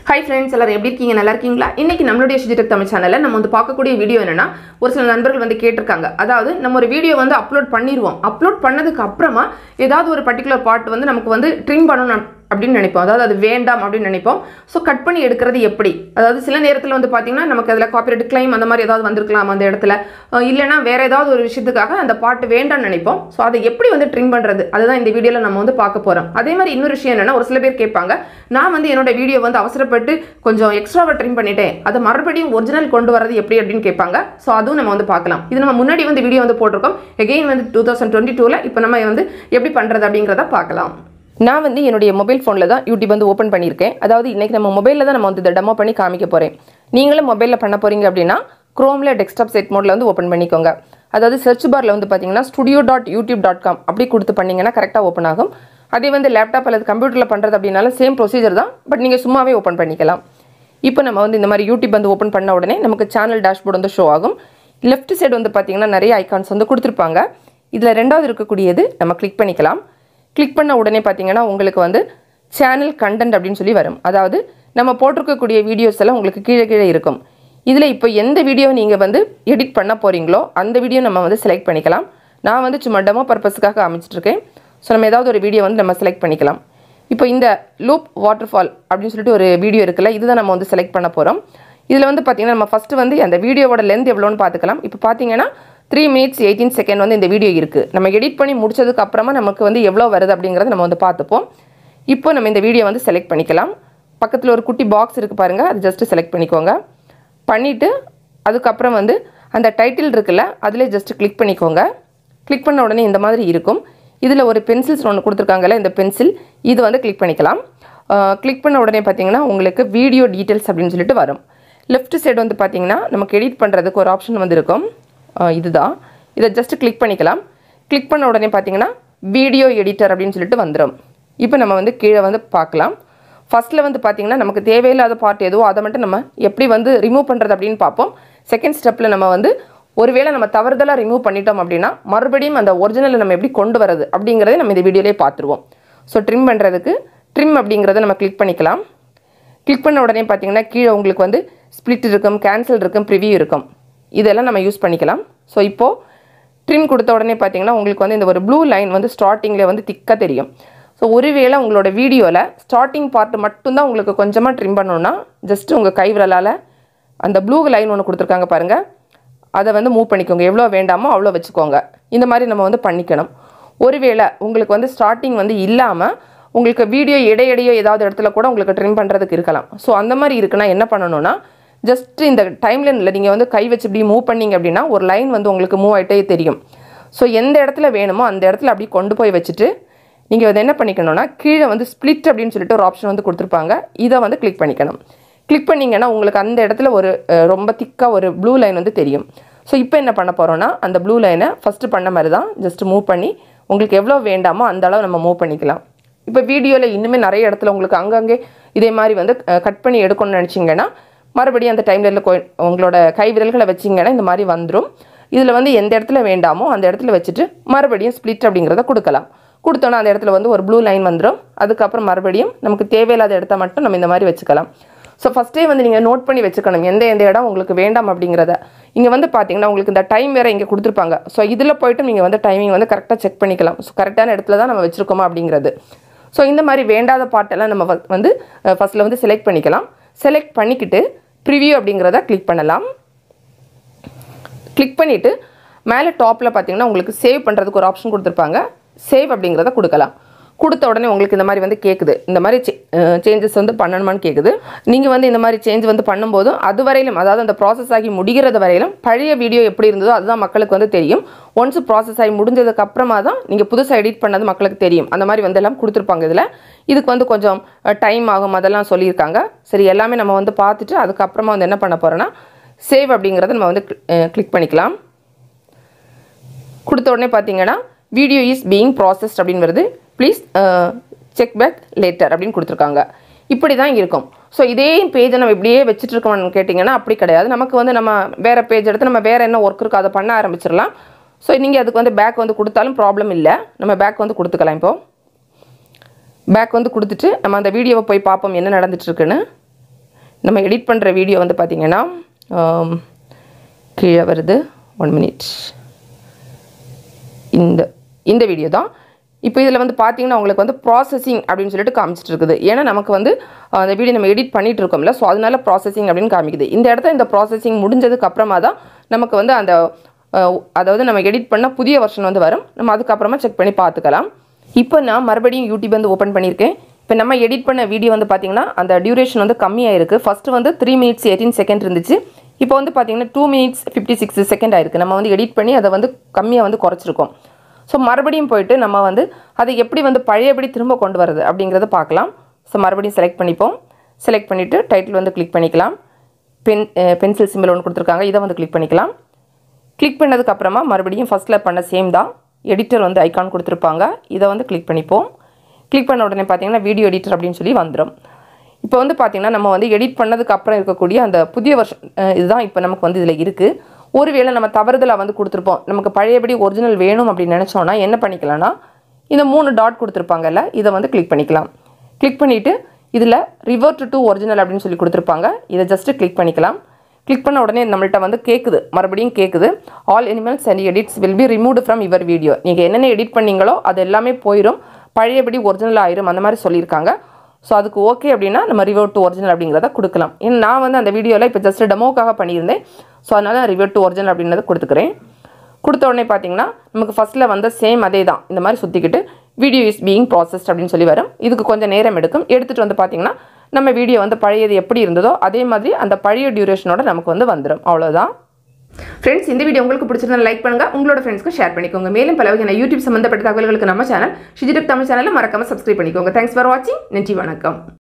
hi friends எல்லாரும் எப்படி இருக்கீங்க நல்லா இருக்கீங்களா இன்னைக்கு நம்மளுடைய சுஜிடெக் தமிழ் சேனலில் நம்ம வந்து பார்க்கக்கூடிய வீடியோ என்னன்னா ஒரு சில நண்பர்கள் வந்து கேட்டிருக்காங்க அதாவது நம்ம ஒரு வீடியோ வந்து அப்லோட் பண்ணிடுவோம் அப்லோட் பண்ணதுக்கு அப்புறமா ஏதாவது ஒரு பர்டிகுலர் பார்ட் வந்து நமக்கு வந்து ட்ரிம் பண்ணணும் அப்படின்னு நினைப்போம் அதாவது அது வேண்டாம் அப்படின்னு நினைப்போம் ஸோ கட் பண்ணி எடுக்கிறது எப்படி அதாவது சில நேரத்தில் வந்து பார்த்தீங்கன்னா நமக்கு அதில் காப்பிரைட் கிளைம் அந்த மாதிரி ஏதாவது வந்திருக்கலாம் அந்த இடத்துல அஹ் இல்லைன்னா வேற ஏதாவது ஒரு விஷயத்துக்காக அந்த பாட்டு வேண்டாம்னு நினைப்போம் ஸோ அதை எப்படி வந்து ட்ரிம் பண்ணுறது அதுதான் இந்த வீடியோவில் நம்ம வந்து பார்க்க போகிறோம் அதே மாதிரி இன்னொரு விஷயம் என்னன்னா ஒரு சில பேர் கேட்பாங்க நான் வந்து என்னோட வீடியோ வந்து அவசரப்பட்டு கொஞ்சம் எக்ஸ்ட்ராவாக ட்ரிம் பண்ணிட்டேன் அதை மறுபடியும் ஒரிஜினல் கொண்டு வரது எப்படி அப்படின்னு கேட்பாங்க ஸோ அதுவும் நம்ம வந்து பார்க்கலாம் இது நம்ம முன்னாடி வந்து வீடியோ வந்து போட்டிருக்கோம் எகெயின் வந்து டூ தௌசண்ட் டுவெண்ட்டி டூவில் இப்போ நம்ம வந்து எப்படி பண்ணுறது அப்படிங்கிறத பார்க்கலாம் நான் வந்து என்னுடைய மொபைல் ஃபோனில் தான் யூடியூப் வந்து ஓப்பன் பண்ணியிருக்கேன் அதாவது இன்றைக்கி நம்ம மொபைலில் தான் நம்ம வந்து இதை டெமோ பண்ணி காமிக்க போகிறேன் நீங்களும் மொபைலில் பண்ண போகிறீங்க அப்படின்னா க்ரோமில் டெஸ்க்டாப் செட் மோடில் வந்து ஓப்பன் பண்ணிக்கோங்க அதாவது சர்ச் பாரில் வந்து பார்த்தீங்கன்னா studio dot YouTube dot com அப்படி கொடுத்து பண்ணிங்கன்னா கரெக்டாக ஓப்பன் ஆகும் அதே வந்து லேப்டாப் அல்லது கம்ப்யூட்டரில் பண்ணுறது அப்படின்னாலும் சேம் ப்ரொசீஜர் தான் பட் நீங்கள் சும்மாவே ஓப்பன் பண்ணிக்கலாம் இப்போ நம்ம வந்து இந்த மாதிரி யூடியூப் வந்து ஓப்பன் பண்ண உடனே நமக்கு சேனல் டேஷ்போர்டு வந்து ஷோ ஆகும் லெஃப்ட் சைடு வந்து பார்த்தீங்கன்னா நிறைய ஐகான்ஸ் வந்து கொடுத்துருப்பாங்க இதில் ரெண்டாவது இருக்கக்கூடியது நம்ம கிளிக் பண்ணிக்கலாம் கிளிக் பண்ண உடனே பார்த்தீங்கன்னா உங்களுக்கு வந்து சேனல் கண்டென்ட் அப்படின்னு சொல்லி வரும் அதாவது நம்ம போட்டிருக்கக்கூடிய வீடியோஸ் எல்லாம் உங்களுக்கு கீழே கீழே இருக்கும் இதில் இப்போ எந்த வீடியோ நீங்கள் வந்து எடிட் பண்ண போகிறீங்களோ அந்த வீடியோ நம்ம வந்து செலக்ட் பண்ணிக்கலாம் நான் வந்து சும்மா டெமோ பர்பஸ்க்காக அமைச்சிட்ருக்கேன் ஸோ நம்ம ஏதாவது ஒரு வீடியோ வந்து நம்ம செலக்ட் பண்ணிக்கலாம் இப்போ இந்த லூப் வாட்டர் ஃபால் அப்படின்னு சொல்லிட்டு ஒரு வீடியோ இருக்குல்ல இதுதான் நம்ம வந்து செலக்ட் பண்ண போகிறோம் இதில் வந்து பார்த்தீங்கன்னா நம்ம ஃபஸ்ட்டு வந்து அந்த வீடியோவோட லென்த் எவ்வளோன்னு பார்த்துக்கலாம் இப்போ பார்த்தீங்கன்னா த்ரீ மினிட்ஸ் எயிட்டீன் செகண்ட் வந்து இந்த வீடியோ இருக்குது நம்ம எடிட் பண்ணி முடிச்சதுக்கு அப்புறமா நமக்கு வந்து எவ்வளோ வருது அப்படிங்கிறத நம்ம வந்து பார்த்துப்போம் இப்போ நம்ம இந்த வீடியோ வந்து செலக்ட் பண்ணிக்கலாம் பக்கத்தில் ஒரு குட்டி பாக்ஸ் இருக்குது பாருங்கள் அது ஜஸ்ட்டு செலக்ட் பண்ணிக்கோங்க பண்ணிவிட்டு அதுக்கப்புறம் வந்து அந்த டைட்டில் இருக்குல்ல அதிலே ஜஸ்ட்டு கிளிக் பண்ணிக்கோங்க கிளிக் பண்ண உடனே இந்த மாதிரி இருக்கும் இதில் ஒரு பென்சில்ஸ் ஒன்று கொடுத்துருக்காங்கல்ல இந்த பென்சில் இது வந்து கிளிக் பண்ணிக்கலாம் கிளிக் பண்ண உடனே பார்த்தீங்கன்னா உங்களுக்கு வீடியோ டீட்டெயில்ஸ் அப்படின்னு சொல்லிட்டு வரும் லெஃப்ட் சைடு வந்து பார்த்தீங்கன்னா நமக்கு எடிட் பண்ணுறதுக்கு ஒரு ஆப்ஷன் வந்து இருக்கும் அஹ் இதுதான் இதை ஜஸ்ட் கிளிக் பண்ணிக்கலாம் கிளிக் பண்ண உடனே பார்த்தீங்கன்னா வீடியோ எடிட்டர் அப்படின்னு சொல்லிட்டு வந்துடும் இப்போ நம்ம வந்து கீழே வந்து பார்க்கலாம் ஃபஸ்ட்டில் வந்து பார்த்தீங்கன்னா நமக்கு தேவையில்லாத பார்ட் எதுவோ அதை மட்டும் நம்ம எப்படி வந்து ரிமூவ் பண்ணுறது அப்படின்னு பார்ப்போம் செகண்ட் ஸ்டெப்பில் நம்ம வந்து ஒருவேளை நம்ம தவறுதலாக ரிமூவ் பண்ணிட்டோம் அப்படின்னா மறுபடியும் அந்த ஒரிஜினலை நம்ம எப்படி கொண்டு வரது அப்படிங்கிறத நம்ம இந்த வீடியோலேயே பார்த்துருவோம் ஸோ ட்ரிம் பண்ணுறதுக்கு ட்ரிம் அப்படிங்கிறத நம்ம கிளிக் பண்ணிக்கலாம் கிளிக் பண்ண உடனே பார்த்தீங்கன்னா கீழே உங்களுக்கு வந்து ஸ்ப்ளிட் இருக்கும் கேன்சல் இருக்கும் ப்ரிவியூ இருக்கும் இதெல்லாம் நம்ம யூஸ் பண்ணிக்கலாம் ஸோ இப்போது ட்ரிம் கொடுத்த உடனே பார்த்தீங்கன்னா உங்களுக்கு வந்து இந்த ஒரு ப்ளூ லைன் வந்து ஸ்டார்டிங்கில் வந்து திக்காக தெரியும் ஸோ ஒருவேளை உங்களோட வீடியோவில் ஸ்டார்டிங் பார்ட் மட்டும்தான் உங்களுக்கு கொஞ்சமாக ட்ரிம் பண்ணணும்னா ஜஸ்ட் உங்கள் கை விரலால் அந்த ப்ளூ லைன் ஒன்று கொடுத்துருக்காங்க பாருங்கள் அதை வந்து மூவ் பண்ணிக்கோங்க எவ்வளோ வேண்டாமோ அவ்வளோ வச்சுக்கோங்க இந்த மாதிரி நம்ம வந்து பண்ணிக்கணும் ஒருவேளை உங்களுக்கு வந்து ஸ்டார்டிங் வந்து இல்லாமல் உங்களுக்கு வீடியோ இடையிடையோ ஏதாவது இடத்துல கூட உங்களுக்கு ட்ரிம் பண்ணுறதுக்கு இருக்கலாம் ஸோ அந்த மாதிரி இருக்குன்னா என்ன பண்ணணும்னா ஜஸ்ட் இந்த டைம்லைனில் நீங்கள் வந்து கை வச்சு இப்படி மூவ் பண்ணீங்க அப்படின்னா ஒரு லைன் வந்து உங்களுக்கு மூவ் ஆகிட்டே தெரியும் ஸோ எந்த இடத்துல வேணுமோ அந்த இடத்துல அப்படி கொண்டு போய் வச்சுட்டு நீங்கள் வந்து என்ன பண்ணிக்கணும்னா கீழே வந்து ஸ்ப்ளிட் அப்படின்னு சொல்லிட்டு ஒரு ஆப்ஷன் வந்து கொடுத்துருப்பாங்க இதை வந்து கிளிக் பண்ணிக்கணும் கிளிக் பண்ணிங்கன்னா உங்களுக்கு அந்த இடத்துல ஒரு அஹ், ரொம்ப திக்காக ஒரு ப்ளூ லைன் வந்து தெரியும் ஸோ இப்போ என்ன பண்ண போகிறோன்னா அந்த ப்ளூ லைனை ஃபஸ்ட்டு பண்ண மாதிரி தான் ஜஸ்ட் மூவ் பண்ணி உங்களுக்கு எவ்வளோ வேண்டாமோ அந்த அளவு நம்ம மூவ் பண்ணிக்கலாம் இப்போ வீடியோவில் இன்னுமே நிறைய இடத்துல உங்களுக்கு அங்கங்கே இதே மாதிரி வந்து கட் பண்ணி எடுக்கணும்னு நினச்சிங்கன்னா மறுபடியும் அந்த டைமில் உங்களோட கை விரல்களை வச்சிங்கன்னா இந்த மாதிரி வந்துடும் இதில் வந்து எந்த இடத்துல வேண்டாமோ அந்த இடத்துல வச்சுட்டு மறுபடியும் ஸ்ப்ளிட் அப்படிங்கிறத கொடுக்கலாம் கொடுத்தோன்னா அந்த இடத்துல வந்து ஒரு ப்ளூ லைன் வந்துடும் அதுக்கப்புறம் மறுபடியும் நமக்கு தேவையில்லாத இடத்த மட்டும் நம்ம இந்த மாதிரி வச்சுக்கலாம் ஸோ ஃபஸ்ட்டே வந்து நீங்கள் நோட் பண்ணி வச்சுக்கணும் எந்த எந்த இடம் உங்களுக்கு வேண்டாம் அப்படிங்கிறத இங்கே வந்து பார்த்தீங்கன்னா உங்களுக்கு இந்த டைம் வேறு இங்கே கொடுத்துருப்பாங்க ஸோ இதில் போயிட்டு நீங்கள் வந்து டைமிங் வந்து கரெக்டாக செக் பண்ணிக்கலாம் ஸோ கரெக்டான இடத்துல தான் நம்ம வச்சுருக்கோமா அப்படிங்கிறது ஸோ இந்த மாதிரி வேண்டாத பாட்டெல்லாம் நம்ம வ- வந்து ஃபஸ்ட்டில் வந்து செலக்ட் பண்ணிக்கலாம் செலக்ட் பண்ணிக்கிட்டு ப்ரிவியூ அப்படிங்கிறத கிளிக் பண்ணலாம் கிளிக் பண்ணிவிட்டு மேலே டாப்பில் பார்த்தீங்கன்னா உங்களுக்கு சேவ் பண்ணுறதுக்கு ஒரு ஆப்ஷன் கொடுத்துருப்பாங்க சேவ் அப்படிங்கிறத கொடுக்கலாம் கொடுத்த உடனே உங்களுக்கு இந்த மாதிரி வந்து கேட்குது இந்த மாதிரி சேஞ்சஸ் வந்து பண்ணணுமான்னு கேட்குது நீங்கள் வந்து இந்த மாதிரி சேஞ்ச் வந்து பண்ணும்போது அது வரையிலும் அதாவது அந்த ப்ராசஸ் ஆகி முடிகிறது வரையிலும் பழைய வீடியோ எப்படி இருந்ததோ அதுதான் மக்களுக்கு வந்து தெரியும் ஒன்ஸ் ப்ராசஸ் ஆகி முடிஞ்சதுக்கு அப்புறமா தான் நீங்கள் புதுசாக எடிட் பண்ணது மக்களுக்கு தெரியும் அந்த மாதிரி வந்து எல்லாம் கொடுத்துருப்பாங்க இதில் இதுக்கு வந்து கொஞ்சம் டைம் ஆகும் அதெல்லாம் சொல்லியிருக்காங்க சரி எல்லாமே நம்ம வந்து பார்த்துட்டு அதுக்கப்புறமா வந்து என்ன பண்ண போகிறோன்னா சேவ் அப்படிங்கிறத நம்ம வந்து கிளிக் பண்ணிக்கலாம் கொடுத்த உடனே பார்த்தீங்கன்னா வீடியோ இஸ் பீயிங் ப்ராசஸ்ட் அப்படின்னு வருது ப்ளீஸ் செக் பேக் லேட்டர் அப்படின்னு கொடுத்துருக்காங்க இப்படி தான் இருக்கும் ஸோ இதே பேஜை நம்ம இப்படியே வச்சுட்டு இருக்கோம்னு கேட்டிங்கன்னா அப்படி கிடையாது நமக்கு வந்து நம்ம வேறு பேஜ் எடுத்து நம்ம வேறு என்ன ஒர்க் இருக்கோ அதை பண்ண ஆரம்பிச்சிடலாம் ஸோ நீங்கள் அதுக்கு வந்து பேக் வந்து கொடுத்தாலும் ப்ராப்ளம் இல்லை நம்ம பேக் வந்து கொடுத்துக்கலாம் இப்போது பேக் வந்து கொடுத்துட்டு நம்ம அந்த வீடியோவை போய் பார்ப்போம் என்ன நடந்துட்டு இருக்குன்னு நம்ம எடிட் பண்ணுற வீடியோ வந்து பார்த்திங்கன்னா ஆம், கீழே வருது ஒன் மினிட் இந்த இந்த வீடியோ தான் இப்போ இதில் வந்து பார்த்தீங்கன்னா உங்களுக்கு வந்து ப்ராசஸிங் அப்படின்னு சொல்லிட்டு காமிச்சிட்டு இருக்குது ஏன்னா நமக்கு வந்து அஹ், அந்த வீடியோ நம்ம எடிட் பண்ணிட்டு இருக்கோம்ல ஸோ அதனால ப்ராசஸிங் அப்படின்னு காமிக்குது இந்த இடத்துல இந்த ப்ராசஸிங் முடிஞ்சதுக்கு அப்புறமா தான் நமக்கு வந்து அந்த அஹ், அதாவது நம்ம எடிட் பண்ண புதிய வெர்ஷன் வந்து வரும் நம்ம அதுக்கப்புறமா செக் பண்ணி பார்த்துக்கலாம் இப்போ நான் மறுபடியும் யூடியூப் வந்து ஓப்பன் பண்ணியிருக்கேன் இப்போ நம்ம எடிட் பண்ண வீடியோ வந்து பார்த்தீங்கன்னா அந்த டியூரேஷன் வந்து கம்மியாக இருக்குது ஃபஸ்ட்டு வந்து த்ரீ மினிட்ஸ் எயிட்டீன் செகண்ட் இருந்துச்சு இப்போ வந்து பார்த்தீங்கன்னா two minutes fifty six second ஆயிருக்கு நம்ம வந்து எடிட் பண்ணி அதை வந்து கம்மியாக வந்து குறைச்சிருக்கோம் ஸோ மறுபடியும் போயிட்டு நம்ம வந்து அதை எப்படி வந்து பழையபடி திரும்ப கொண்டு வரது அப்படிங்கிறத பார்க்கலாம் ஸோ மறுபடியும் செலக்ட் பண்ணிப்போம் செலக்ட் பண்ணிவிட்டு டைட்டில் வந்து கிளிக் பண்ணிக்கலாம் பென் பென்சில் சிம்பிள் ஒன்று கொடுத்துருக்காங்க இதை வந்து கிளிக் பண்ணிக்கலாம் கிளிக் பண்ணதுக்கு அப்புறமா மறுபடியும் ஃபஸ்ட்டில் பண்ண சேம் தான் எடிட்டர் வந்து ஐகான் கொடுத்துருப்பாங்க இதை வந்து கிளிக் பண்ணிப்போம் கிளிக் பண்ண உடனே பார்த்தீங்கன்னா வீடியோ எடிட்டர் அப்படின்னு சொல்லி வந்துடும் இப்போ வந்து பார்த்தீங்கன்னா நம்ம வந்து எடிட் பண்ணதுக்கு அப்புறம் இருக்கக்கூடிய அந்த புதிய வருஷம் இதுதான் இப்போ நமக்கு வந்து இதில் இருக்குது ஒருவேளை நம்ம தவறுதலாக வந்து கொடுத்துருப்போம் நமக்கு பழையபடி ஒரிஜினல் வேணும் அப்படின்னு நினச்சோன்னா என்ன பண்ணிக்கலாம்னா இந்த மூணு டாட் கொடுத்துருப்பாங்கல்ல இதை வந்து கிளிக் பண்ணிக்கலாம் கிளிக் பண்ணிவிட்டு இதில் ரிவர்ட் டு ஒரிஜினல் அப்படின்னு சொல்லி கொடுத்துருப்பாங்க இதை ஜஸ்ட்டு கிளிக் பண்ணிக்கலாம் கிளிக் பண்ண உடனே நம்மள்ட்ட வந்து கேட்குது மறுபடியும் கேட்குது all animals and edits will be removed from your video நீங்கள் என்னென்ன எடிட் பண்ணீங்களோ அது எல்லாமே போயிடும் பழையபடி ஒரிஜினல் ஆயிரும் அந்த மாதிரி சொல்லியிருக்காங்க ஸோ அதுக்கு ஓகே அப்படின்னா நம்ம ரிவர்ட் டு ஒரிஜினல் அப்படிங்கிறத கொடுக்கலாம் ஏன்னா நான் வந்து அந்த வீடியோவில் இப்போ ஜஸ்ட் டெமோக்காக பண்ணியிருந்தேன் ஸோ அதனால் ரிவர்ட் டு ஒரிஜினல் அப்படின்றத கொடுத்துக்கிறேன் கொடுத்த உடனே பார்த்தீங்கன்னா நமக்கு ஃபஸ்ட்டில் வந்த சேம் அதே தான் இந்த மாதிரி சுற்றிக்கிட்டு வீடியோ இஸ் பீயிங் ப்ராசஸ்ட் அப்படின்னு சொல்லி வரும் இதுக்கு கொஞ்சம் நேரம் எடுக்கும் எடுத்துகிட்டு வந்து பார்த்தீங்கன்னா நம்ம வீடியோ வந்து பழையது எப்படி இருந்ததோ அதே மாதிரி அந்த பழைய டியூரேஷனோட நமக்கு வந்து வந்துடும் அவ்வளோதான் ஃப்ரெண்ட்ஸ் இந்த வீடியோ உங்களுக்கு பிடிச்சிருந்தா லைக் பண்ணுங்க உங்களோட ஃப்ரெண்ட்ஸ்க்கு ஷேர் பண்ணிக்கோங்க மேலும் பல வகையான யூடியூப் சம்மந்தப்பட்ட தகவல்களுக்கு நம்ம சேனல் ஷிஜிடெக் தமிழ் சேனலை மறக்காம சப்ஸ்கிரைப் பண்ணிக்கோங்க தேங்க்ஸ் ஃபார் வாட்சிங் நன்றி வணக்கம்